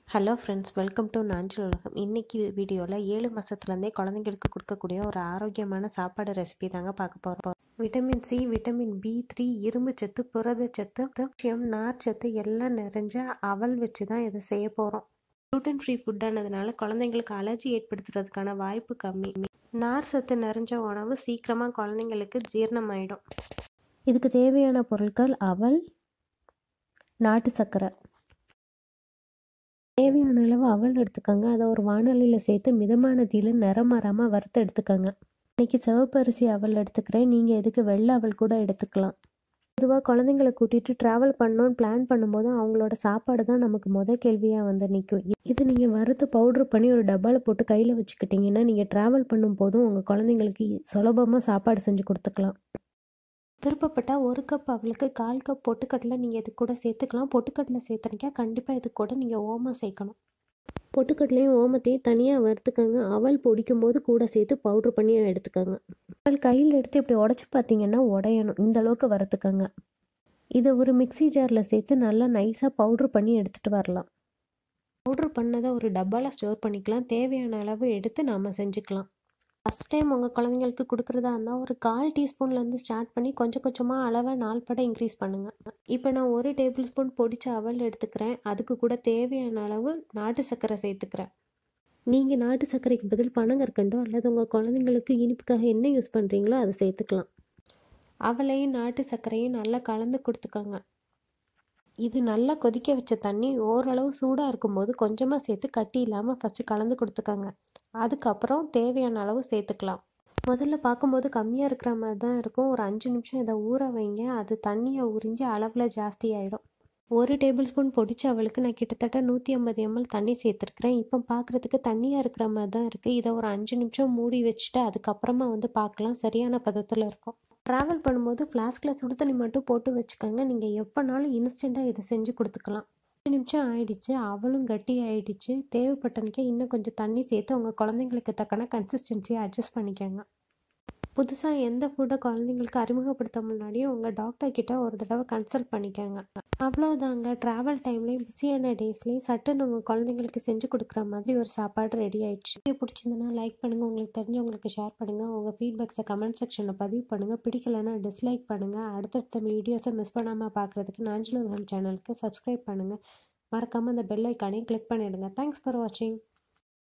hello friends welcome to Nanjil Ulagam இன்னைக்கு வீடியோவில் ஏழு மாதத்துலேருந்தே குழந்தைங்களுக்கு கொடுக்கக்கூடிய ஒரு ஆரோக்கியமான சாப்பாடு ரெசிபி தாங்க பார்க்க போகிறோம் vitamin C vitamin B three இரும்பு சத்து புரத சத்து பொட்டாசியம் நார் சத்து எல்லாம் நிறைஞ்ச அவல் வச்சு தான் இதை செய்ய போகிறோம் க்ளூட்டன் ஃப்ரீ ஃபுட்டானதுனால குழந்தைங்களுக்கு அலர்ஜி ஏற்படுத்துறதுக்கான வாய்ப்பு கம்மி நார் சத்து நிறைஞ்ச உணவு சீக்கிரமாக குழந்தைங்களுக்கு ஜீரணமாயிடும் இதுக்கு தேவையான பொருட்கள் அவல் நாட்டு சர்க்கரை தேவையான அளவு அவல் எடுத்துக்கோங்க அதை ஒரு வானொலியில் சேர்த்து மிதமான தீயில் நிறம் மாறாமல் வறுத்து எடுத்துக்கோங்க இன்னைக்கு சிவப்பு அரிசி அவல் எடுத்துக்கிறேன் நீங்கள் எதுக்கு வெள்ளை அவல் கூட எடுத்துக்கலாம் பொதுவாக குழந்தைங்களை கூட்டிகிட்டு ட்ராவல் பண்ணணும்னு பிளான் பண்ணும்போது அவங்களோட சாப்பாடு தான் நமக்கு முத கேள்வியாக வந்து நிற்கும் இது நீங்கள் வறுத்து பவுட்ரு பண்ணி ஒரு டப்பாவில் போட்டு கையில் வச்சுக்கிட்டிங்கன்னா நீங்கள் ட்ராவல் பண்ணும்போதும் உங்கள் குழந்தைங்களுக்கு சுலபமாக சாப்பாடு செஞ்சு கொடுத்துக்கலாம் விருப்பப்பட்டால் ஒரு கப் அவளுக்கு கால் கப் பொட்டுக்கடலை நீங்கள் இது கூட சேர்த்துக்கலாம் பொட்டுக்கடலை சேர்த்தனிக்கா கண்டிப்பாக இது கூட நீங்கள் ஓமம் சேர்க்கணும் பொட்டுக்கடலையும் ஓமத்தையும் தனியாக வறுத்துக்கோங்க அவல் பொடிக்கும் போது கூட சேர்த்து பவுட்ரு பண்ணி எடுத்துக்கோங்க அவள் கையில் எடுத்து இப்படி உடச்சி பார்த்தீங்கன்னா உடையணும் இந்த அளவுக்கு வறுத்துக்கோங்க இதை ஒரு மிக்சி ஜாரில் சேர்த்து நல்லா நைஸாக பவுட்ரு பண்ணி எடுத்துகிட்டு வரலாம் பவுட்ரு பண்ணதை ஒரு டப்பாவில் ஸ்டோர் பண்ணிக்கலாம் தேவையான அளவு எடுத்து நாம் செஞ்சுக்கலாம் ஃபஸ்ட் டைம் உங்கள் குழந்தைங்களுக்கு கொடுக்குறதா இருந்தால் ஒரு கால் டீஸ்பூன்லேருந்து ஸ்டார்ட் பண்ணி கொஞ்சம் கொஞ்சமாக அளவை நாலு படம் இன்க்ரீஸ் பண்ணுங்கள் இப்போ நான் ஒரு டேபிள் ஸ்பூன் பொடிச்ச அவல் எடுத்துக்கிறேன் அதுக்கு கூட தேவையான அளவு நாட்டு சர்க்கரை சேர்த்துக்கிறேன் நீங்கள் நாட்டு சர்க்கரைக்கு பதில் பனங்கற்கண்டோ அல்லது உங்கள் குழந்தைங்களுக்கு இனிப்புக்காக என்ன யூஸ் பண்ணுறீங்களோ அதை சேர்த்துக்கலாம் அவளையும் நாட்டு சர்க்கரையும் நல்லா கலந்து கொடுத்துக்கோங்க இது நல்லா கொதிக்க வச்ச தண்ணி ஓரளவு சூடாக இருக்கும்போது கொஞ்சமாக சேர்த்து கட்டி இல்லாமல் ஃபஸ்ட்டு கலந்து கொடுத்துக்கோங்க அதுக்கப்புறம் தேவையான அளவு சேர்த்துக்கலாம் முதல்ல பார்க்கும்போது கம்மியாக இருக்கிற மாதிரி தான் இருக்கும் ஒரு அஞ்சு நிமிஷம் இதை ஊற வைங்க அது தண்ணியை உறிஞ்சி அளவில் ஜாஸ்தி ஆகிடும் ஒரு டேபிள் ஸ்பூன் பொடிச்ச அவளுக்கு நான் கிட்டத்தட்ட நூற்றி ஐம்பது எம்எல் தண்ணி சேர்த்துருக்குறேன் இப்போ பார்க்குறதுக்கு தண்ணியாக இருக்கிற மாதிரி தான் இருக்குது இதை ஒரு அஞ்சு நிமிஷம் மூடி வச்சுட்டு அதுக்கப்புறமா வந்து பார்க்கலாம் சரியான பதத்தில் இருக்கும் ட்ராவல் பண்ணும்போது ஃப்ளாஸ்கில் சுடு தண்ணி மட்டும் போட்டு வச்சுக்கோங்க நீங்கள் எப்போனாலும் இன்ஸ்டண்ட்டாக இதை செஞ்சு கொடுத்துக்கலாம் அஞ்சு நிமிஷம் ஆயிடுச்சு அவளும் கட்டி ஆயிடுச்சு தேவைப்பட்டனுக்கே இன்னும் கொஞ்சம் தண்ணி சேர்த்து உங்கள் குழந்தைங்களுக்கு தக்கன கன்சிஸ்டன்சியை அட்ஜஸ்ட் பண்ணிக்கோங்க புதுசாக எந்த ஃபுட்டை குழந்தைங்களுக்கு அறிமுகப்படுத்த முன்னாடியும் உங்கள் டாக்டர் கிட்ட ஒரு தடவை கன்சல்ட் பண்ணிக்கோங்க அவ்வளோதாங்க ட்ராவல் டைம்லேயும் பிஸியான டேஸ்லேயும் சட்டுன்னு உங்கள் குழந்தைங்களுக்கு செஞ்சு கொடுக்குற மாதிரி ஒரு சாப்பாடு ரெடி ஆயிடுச்சு பிடிச்சிருந்தனா லைக் பண்ணுங்கள் உங்களுக்கு தெரிஞ்சவங்களுக்கு ஷேர் பண்ணுங்கள் உங்கள் ஃபீட்பேக்ஸை கமெண்ட் செக்ஷனில் பதிவு பண்ணுங்கள் பிடிக்கலன்னா டிஸ்லைக் பண்ணுங்கள் அடுத்தடுத்த வீடியோஸை மிஸ் பண்ணாமல் பார்க்குறதுக்கு நாஞ்சலூர் ஹோம் சேனலுக்கு சப்ஸ்கிரைப் பண்ணுங்கள் மறக்காமல் அந்த பெல் ஐக்கானையும் கிளிக் பண்ணிவிடுங்க தேங்க்ஸ் ஃபார் வாட்சிங்